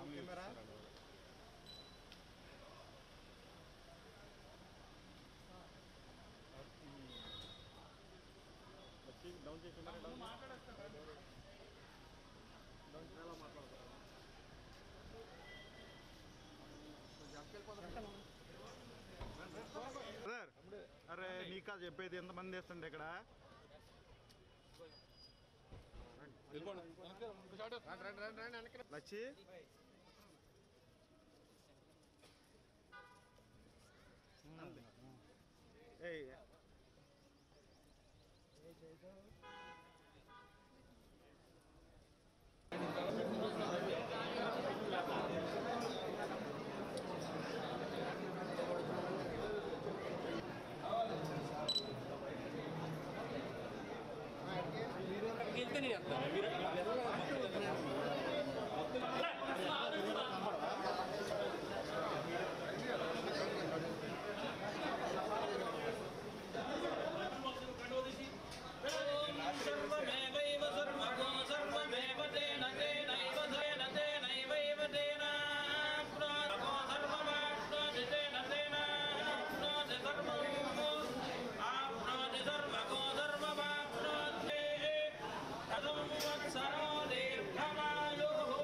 అరే నీకా చెప్పేది ఎంతమంది వేస్తుండే ఇక్కడ లచ్చి ఏయ్ सर्वमेवैव सर्वगो सर्वमेव तेन तेनैव तेन तेनैवैव तेनाप्नोतिको सर्वमाप्नोति तेन तेनाप्नोति सर्वम् आप्नोति सर्वगो सर्वमाप्नोति कथं वत्सरो दीर्घमायुः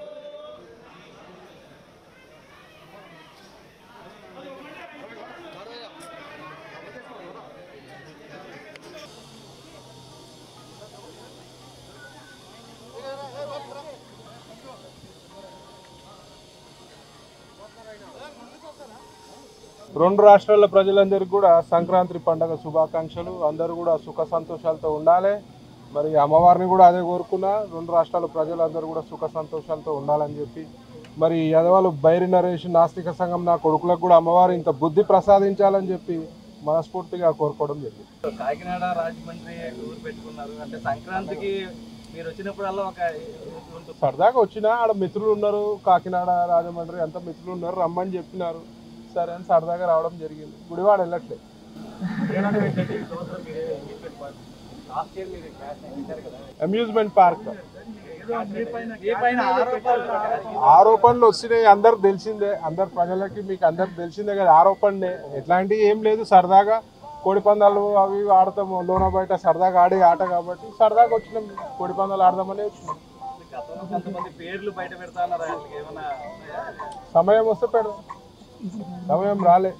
రెండు రాష్ట్రాల ప్రజలందరికీ కూడా సంక్రాంతి పండగ శుభాకాంక్షలు అందరూ కూడా సుఖ సంతోషాలతో ఉండాలి మరి అమ్మవారిని కూడా అదే కోరుకున్నా రెండు రాష్ట్రాల ప్రజలందరూ కూడా సుఖ సంతోషాలతో ఉండాలని చెప్పి మరి యదవాళ్ళు బైరి నరేష్ నాస్తిక సంఘం నా కొడుకులకు కూడా అమ్మవారు ఇంత బుద్ధి ప్రసాదించాలని చెప్పి మనస్ఫూర్తిగా కోరుకోవడం జరిగింది కాకినాడ రాజమండ్రి టూర్ పెట్టుకున్నారు అంటే సంక్రాంతికి మీరు వచ్చినప్పుడల్లా ఒక ఉంటుంది. సరదాగా వచ్చినా ఆడ మిత్రులు ఉన్నారు కాకినాడ రాజమండ్రి అంత మిత్రులు ఉన్నారు రమ్మని చెప్పినారు సరే అని సరదాగా రావడం జరిగింది గుడివాడ వెళ్ళట్లేదు శ్రీలంక ఏంటంటే ఈ సంవత్సరం మీరు engagement party. Last year మీరు cash ఇచ్చారు కదా. అమ్యూజ్మెంట్ పార్క్ మీ పైన ఆరోపణలు ఆరోపణలు వచ్చినాయి అందరికి తెలిసిందే అందరు ప్రజలకి మీకు అందరికి తెలిసిందే కదా ఆరోపణనే ఎట్లాంటివి ఏం లేదు సరదాగా కోడి పందాలు అవి ఇవి ఆడతాము లోన బయట సరదాగా ఆడే ఆట కాబట్టి సరదాగా వచ్చినాం కోడి పందాలు ఆడదామని వచ్చినాం గతంలో కొంతమంది పేర్లు బయట పెడతా ఉన్నారు వాళ్ళకి ఏమైనా ఉన్నాయా? సమయం వస్తే పెడదాం సమయం రాలే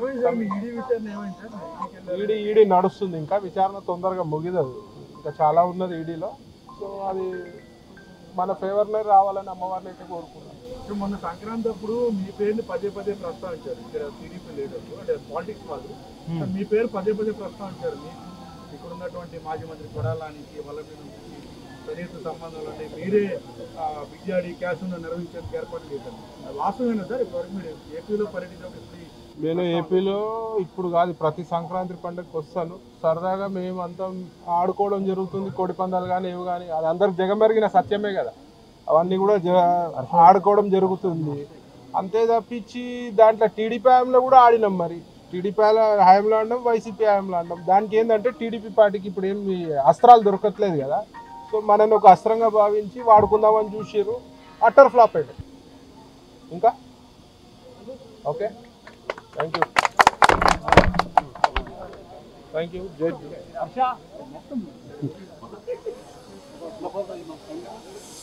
ఈడీ ఈడీ నడుస్తుంది ఇంకా విచారణ తొందరగా ముగిదదు ఇంకా చాలా ఉన్నది ఈడీలో సో అది మన ఫేవర్లో రావాలని అమ్మవారిని అయితే కోరుకున్నాం ఇప్పుడు మొన్న సంక్రాంతి అప్పుడు మీ పేరుని పదే పదే ప్రస్తావించారు ఇక్కడ టీడీపీ లీడర్లు అంటే పాలిటిక్స్ వాళ్ళు మీ పేరు పదే పదే ప్రస్తావించారు మీకు ఇక్కడ ఉన్నటువంటి మాజీ మంత్రి కొడాలానికి వల్ల నుంచి సన్నిహిత సంబంధాలు అంటే మీరే ఆ, బిజాడి క్యాష్ నిర్వహించేందుకు ఏర్పాటు చేశారు అది వాస్తవేనా సార్ ఇప్పటివరకు మీరు ఏపీలో పర్యటించినప్పుడు ఇప్పుడు ఈ నేను ఏపీలో ఇప్పుడు కాదు ప్రతి సంక్రాంతి పండుగకి వస్తాను సరదాగా మేము అంతా ఆడుకోవడం జరుగుతుంది కోడి పందాలు కానీ ఏవి కానీ అది అందరికి జగమెరిగిన సత్యమే కదా అవన్నీ కూడా జ- ఆడుకోవడం జరుగుతుంది అంతే తప్పించి దాంట్లో టీడీపీ హయాంలో కూడా ఆడినాం మరి టీడీపీ హయాంలో ఆడినాం వైసీపీ హయాంలో ఆడినాం దానికి ఏంటంటే టీడీపీ పార్టీకి ఇప్పుడు ఏం అస్త్రాలు దొరకట్లేదు కదా సో మనని ఒక అస్త్రంగా భావించి వాడుకుందామని చూసారు అట్టర్ ఫ్లాప్ అయ్యాడు ఇంకా okay thank you thank you జై